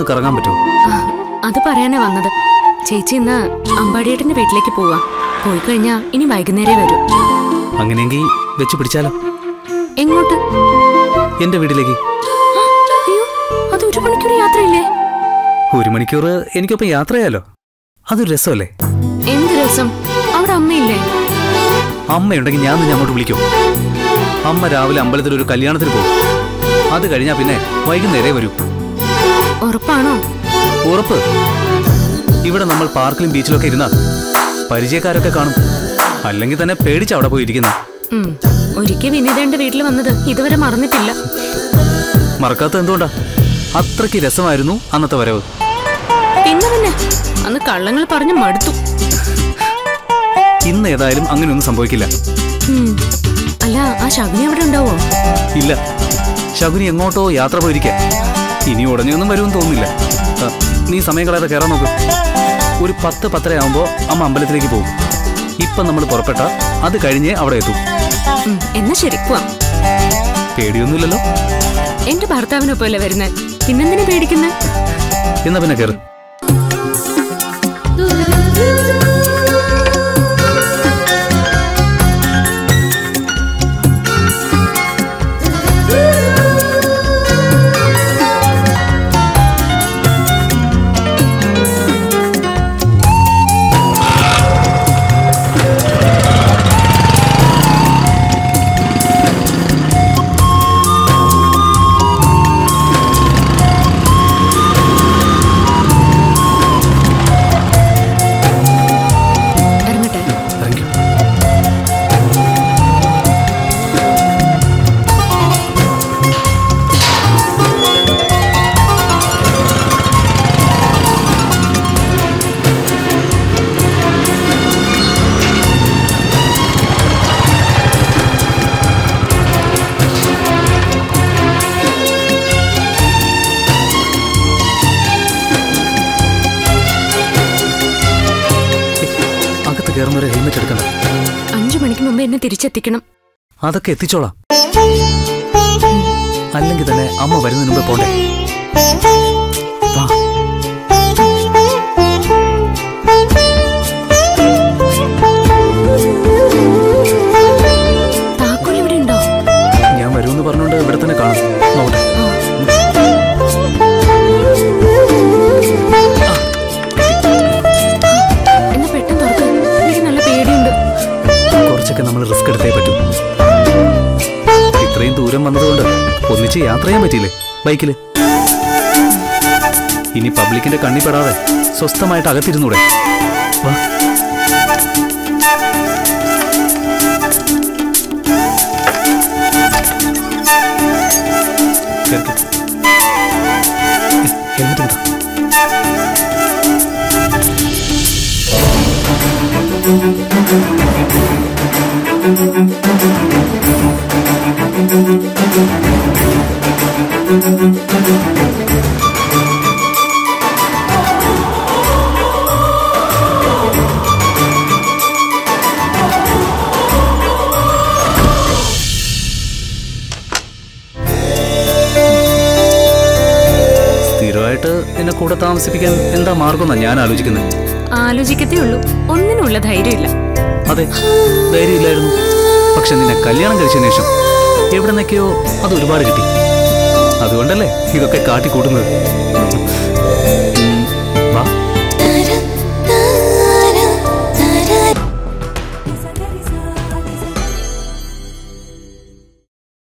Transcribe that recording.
ഒന്ന് കറങ്ങാൻ പറ്റുമോ ആ, അത് പറയാനാ വന്നത് ചേച്ചി ഇന്ന് അമ്പാടിയേട്ടന്റെ വീട്ടിലേക്ക് പോവാം പോയി കഴിഞ്ഞാ ഇനി വൈകുന്നേരം വരും അങ്ങനെയെങ്കിൽ വെച്ച് പിടിച്ചാലോ എങ്ങോട്ട് എന്റെ വീട്ടിലേക്ക് ആ, അയ്യോ അത് ഒരു മണിക്കൂർ യാത്രയില്ലേ ഒരു മണിക്കൂർ എനിക്കൊപ്പം യാത്ര ചെയ്യാലോ അതൊരു രസമല്ലേ എന്ത് രസം അവിടെ അമ്മയില്ലേ അമ്മയുണ്ടെങ്കിൽ ഞാൻ നിന്നെ അങ്ങോട്ട് വിളിക്കും അമ്മ രാവിലെ അമ്പലത്തിൽ ഒരു കല്യാണത്തിന് പോകും അത് കഴിഞ്ഞാൽ പിന്നെ വൈകുന്നേരേ വരൂ ഉറപ്പാണോ ഉറപ്പ് ഇവിടെ നമ്മൾ പാർക്കിലും ബീച്ചിലൊക്കെ ഇരുന്നാ പരിചയക്കാരൊക്കെ കാണും അല്ലെങ്കിൽ തന്നെ പേടിച്ച് അവിടെ പോയി ഇരിക്കുന്ന ഉം. ഒരിക്കൽ വിനീതന്റെ വീട്ടിൽ വന്നത് ഇതുവരെ മറന്നിട്ടില്ല മറക്കാത്ത എന്തുകൊണ്ടാ അത്രയ്ക്ക് രസമായിരുന്നു അന്നത്തെ വരവ് പിന്നെ പിന്നെ അന്ന് കള്ളങ്ങൾ പറഞ്ഞു മടുത്തു ഇന്ന് ഏതായാലും അങ്ങനെയൊന്നും സംഭവിക്കില്ല ഉം. അല്ല ആ ശകുനി അവിടെ ഉണ്ടാവോ ഇല്ല ശകുനി എങ്ങോട്ടോ യാത്ര പോയിരിക്ക ഇനി ഉടനെയൊന്നും വരുമെന്ന് തോന്നുന്നില്ല ആ, നീ സമയം കളയാതെ കയറാൻ നോക്ക് ഒരു പത്ത് പത്തര ആവുമ്പോ അമ്മ അമ്പലത്തിലേക്ക് പോകും ഇപ്പൊ നമ്മൾ പുറപ്പെട്ട അത് കഴിഞ്ഞേ അവിടെ എത്തും ഉം, എന്നാ ശരി പോവാം പേടിയൊന്നുമില്ലല്ലോ എന്റെ ഭർത്താവിനൊപ്പമല്ലേ വരുന്നത് പിന്നെന്തിനാ പേടിക്കുന്നത് എന്നാ പിന്നെ കയറ് ഇറങ്ങട്ടെ ഇറങ്ങി അകത്ത് കയറുന്നവരെ ഹെൽമെറ്റ് എടുക്കണ്ട അഞ്ചു മണിക്ക് മുമ്പ് എന്നെ തിരിച്ചെത്തിക്കണം അതൊക്കെ എത്തിച്ചോളാം അല്ലെങ്കിൽ തന്നെ അമ്മ വരുന്നതിന് മുമ്പേ പോണ്ടേ വാ താക്കോൽ ഇവിടെ ഉണ്ടോ ഞാൻ വരുമെന്ന് പറഞ്ഞുകൊണ്ട് ഇവിടെ തന്നെ കാണും നോക്കട്ടെ എന്നാ പെട്ടെന്ന് തുറക്ക് എനിക്ക് നല്ല പേടിയുണ്ട് കുറച്ചൊക്കെ നമ്മൾ റിസ്ക് എടുത്തേ പറ്റൂ ഇത്രയും ദൂരം വന്നതുകൊണ്ട് ഒന്നിച്ച് യാത്ര ചെയ്യാൻ പറ്റിയില്ലേ ബൈക്കില് ഇനി പബ്ലിക്കിന്റെ കണ്ണി പെടാതെ സ്വസ്ഥമായിട്ട് അകത്തിരുന്നൂടെ വാ കേൾക്ക്. ഹെൽമെറ്റ് എടുക്കാം സ്ഥിരമായിട്ട് എന്നെ കൂടെ താമസിപ്പിക്കാൻ എന്താ മാർഗമെന്നാ ഞാൻ ആലോചിക്കുന്നത് ആലോചിക്കത്തേ ഉള്ളൂ ഒന്നിനുള്ള ധൈര്യമില്ല അതെ ധൈര്യമില്ലായിരുന്നു പക്ഷെ നിന്നെ കല്യാണം കഴിച്ചതിന് ശേഷം എവിടെ നിന്നൊക്കെയോ അത് ഒരുപാട് കിട്ടി അതുകൊണ്ടല്ലേ ഇതൊക്കെ കാട്ടിക്കൂട്ടുന്നത് ഉം,